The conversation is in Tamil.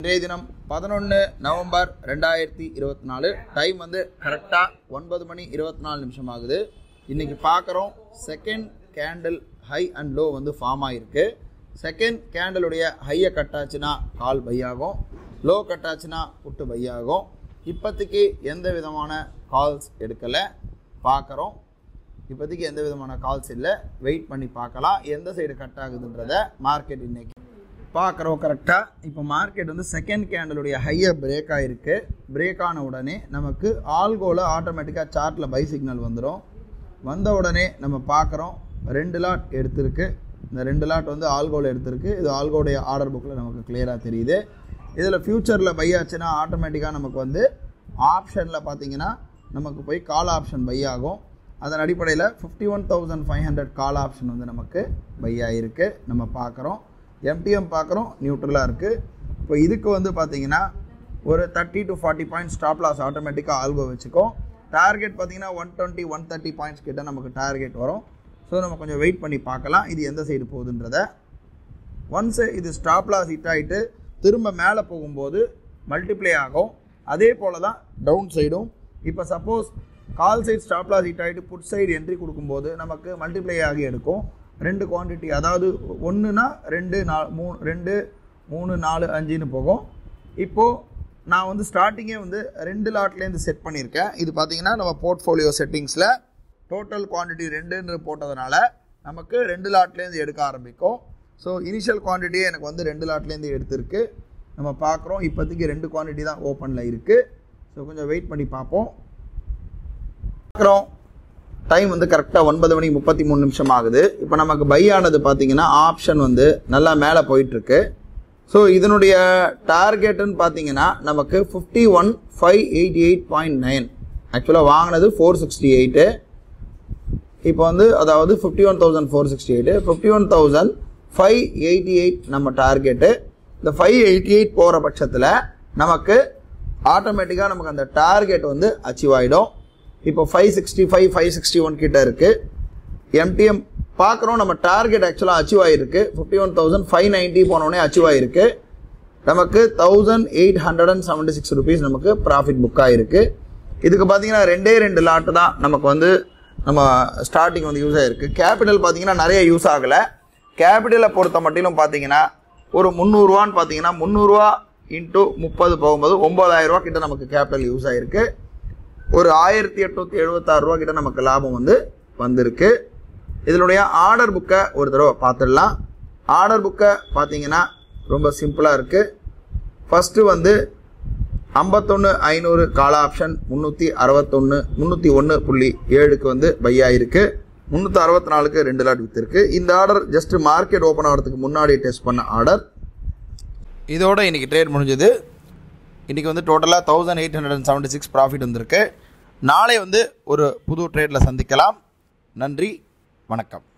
இன்றைய தினம் பதினொன்று நவம்பர் ரெண்டாயிரத்தி இருபத்தி நாலு டைம் வந்து கரெக்டாக ஒன்பது மணி இருபத்தி நாலு நிமிஷம் ஆகுது இன்னைக்கு பார்க்குறோம் second candle high and low வந்து ஃபார்ம் ஆகிருக்கு செகண்ட் கேண்டலுடைய ஹையை கட்டாச்சுன்னா கால் பை ஆகும் லோ கட்டாச்சுன்னா புட்டு பை ஆகும் இப்போதைக்கு எந்த விதமான கால்ஸ் எடுக்கலை பார்க்குறோம் இப்போதைக்கு எந்த விதமான கால்ஸ் இல்லை வெயிட் பண்ணி பார்க்கலாம் எந்த சைடு கட் ஆகுதுன்றத மார்க்கெட் இன்னைக்கு பார்க்குறோம் கரெக்டாக இப்போ மார்க்கெட் வந்து செகண்ட் கேண்டலுடைய ஹையர் பிரேக் ஆகிருக்கு பிரேக் ஆன உடனே நமக்கு ஆல்கோவில் ஆட்டோமேட்டிக்காக சார்ட்டில் பை சிக்னல் வந்துடும் வந்த உடனே நம்ம பார்க்குறோம் ரெண்டு லாட் எடுத்திருக்கு இந்த ரெண்டு லாட் வந்து ஆல்கோவில் எடுத்திருக்கு இது ஆல்கோடைய ஆர்டர் புக்கில் நமக்கு கிளியராக தெரியுது இதில் ஃப்யூச்சரில் பை ஆச்சுன்னா ஆட்டோமேட்டிக்காக நமக்கு வந்து ஆப்ஷனில் பார்த்தீங்கன்னா நமக்கு போய் கால் ஆப்ஷன் பை ஆகும் அதன் அடிப்படையில் fifty one thousand five hundred call option வந்து நமக்கு பை ஆகிருக்கு நம்ம பார்க்குறோம் எம்டிஎம் பார்க்குறோம் நியூட்ரலாக இருக்குது இப்போ இதுக்கு வந்து பார்த்தீங்கன்னா ஒரு thirty to forty point stop loss ஆட்டோமேட்டிக்காக ஆல்கோ வச்சுக்கோ டார்கெட் பார்த்தீங்கன்னா one twenty one thirty points கிட்ட நமக்கு டார்கெட் வரும் ஸோ நம்ம கொஞ்சம் வெயிட் பண்ணி பார்க்கலாம் இது எந்த சைடு போகுதுன்றத ஒன்ஸ் இது ஸ்டாப் லாஸ் ஹிட் ஆகிட்டு திரும்ப மேலே போகும்போது மல்டிப்ளை ஆகும் அதே போல் தான் டவுன் சைடும் இப்போ suppose call side stop loss hit ஆகிட்டு புட் சைடு என்ட்ரி கொடுக்கும்போது நமக்கு மல்டிப்ளை ஆகி எடுக்கும் ரெண்டு குவான்டிட்டி அதாவது ஒன்றுனா ரெண்டு நா மூணு ரெண்டு மூணு நாலு அஞ்சுன்னு போகும் இப்போது நான் வந்து ஸ்டார்டிங்கே வந்து ரெண்டு லாட்லேருந்து செட் பண்ணியிருக்கேன் இது பார்த்தீங்கன்னா நம்ம போர்ட்ஃபோலியோ செட்டிங்ஸில் டோட்டல் குவான்டிட்டி ரெண்டுன்னு போட்டதுனால நமக்கு ரெண்டு லாட்லேருந்து எடுக்க ஆரம்பிக்கும் ஸோ இனிஷியல் குவான்டிட்டியே எனக்கு வந்து ரெண்டு லாட்லேருந்து எடுத்திருக்கு நம்ம பார்க்குறோம் இப்போதைக்கு ரெண்டு குவான்டிட்டி தான் ஓப்பனில் இருக்குது ஸோ கொஞ்சம் வெயிட் பண்ணி பார்ப்போம் பார்க்குறோம் டைம் வந்து கரெக்டாக ஒன்பது மணி முப்பத்தி மூணு நிமிஷம் ஆகுது இப்போ நமக்கு பை ஆனது பார்த்தீங்கன்னா ஆப்ஷன் வந்து நல்லா மேலே போயிட்டுருக்கு ஸோ இதனுடைய டார்கெட்டுன்னு பார்த்தீங்கன்னா நமக்கு fifty one five eighty eight point nine ஆக்சுவலாக வாங்கினது ஃபோர் சிக்ஸ்டி எயிட்டு இப்போ வந்து அதாவது fifty one thousand four sixty eight fifty one thousand five eighty eight நம்ம டார்கெட்டு இந்த ஃபைவ் எயிட்டி எயிட் போகிற பட்சத்தில் நமக்கு ஆட்டோமேட்டிக்காக நமக்கு அந்த டார்கெட் வந்து அச்சீவ் ஆகிடும் இப்போ five sixty five five sixty one கிட்ட இருக்குது எம்டிஎம் பார்க்குறோம் நம்ம டார்கெட் ஆக்சுவலாக அச்சீவ் ஆகிருக்கு fifty one thousand five ninety போனோடனே அச்சீவ் ஆகிருக்கு நமக்கு thousand eight hundred and seventy six rupees நமக்கு ப்ராஃபிட் புக் ஆகிருக்கு இதுக்கு பார்த்தீங்கன்னா ரெண்டே ரெண்டு லாட்டு தான் நமக்கு வந்து நம்ம ஸ்டார்டிங் வந்து யூஸ் ஆகிருக்கு கேபிட்டல் பார்த்தீங்கன்னா நிறைய யூஸ் ஆகலை கேபிட்டலை பொறுத்த மட்டிலும் பார்த்தீங்கன்னா ஒரு முந்நூறுரூவான்னு பார்த்தீங்கன்னா முந்நூறுரூவா இன்ட்டு முப்பது போகும்போது ஒம்பதாயிரரூவா கிட்ட நமக்கு கேபிட்டல் யூஸ் ஆகிருக்கு ஒரு ஆயிரத்தி எட்நூற்றி எழுபத்தாறு ரூபா கிட்ட நமக்கு லாபம் வந்து வந்திருக்கு இதனுடைய ஆர்டர் புக்கை ஒரு தடவை பார்த்துடலாம் ஆர்டர் புக்கை பார்த்தீங்கன்னா ரொம்ப சிம்பிளாக இருக்குது ஃபஸ்ட்டு வந்து ஐம்பத்தொன்று ஐநூறு கால ஆப்ஷன் முந்நூற்றி அறுபத்தொன்று முந்நூற்றி ஒன்று புள்ளி ஏழுக்கு வந்து பை ஆயிருக்கு முந்நூற்றி அறுபத்தி நாலுக்கு ரெண்டு லாட் விற்றுருக்கு இந்த ஆர்டர் ஜஸ்ட் மார்க்கெட் ஓப்பன் ஆகிறதுக்கு முன்னாடி டெஸ்ட் பண்ண ஆர்டர் இதோட இன்னைக்கு ட்ரேட் முடிஞ்சது இன்றைக்கி வந்து டோட்டலாக thousand eight hundred and seventy six profit வந்திருக்கு நாளை வந்து ஒரு புது ட்ரேடில் சந்திக்கலாம் நன்றி வணக்கம்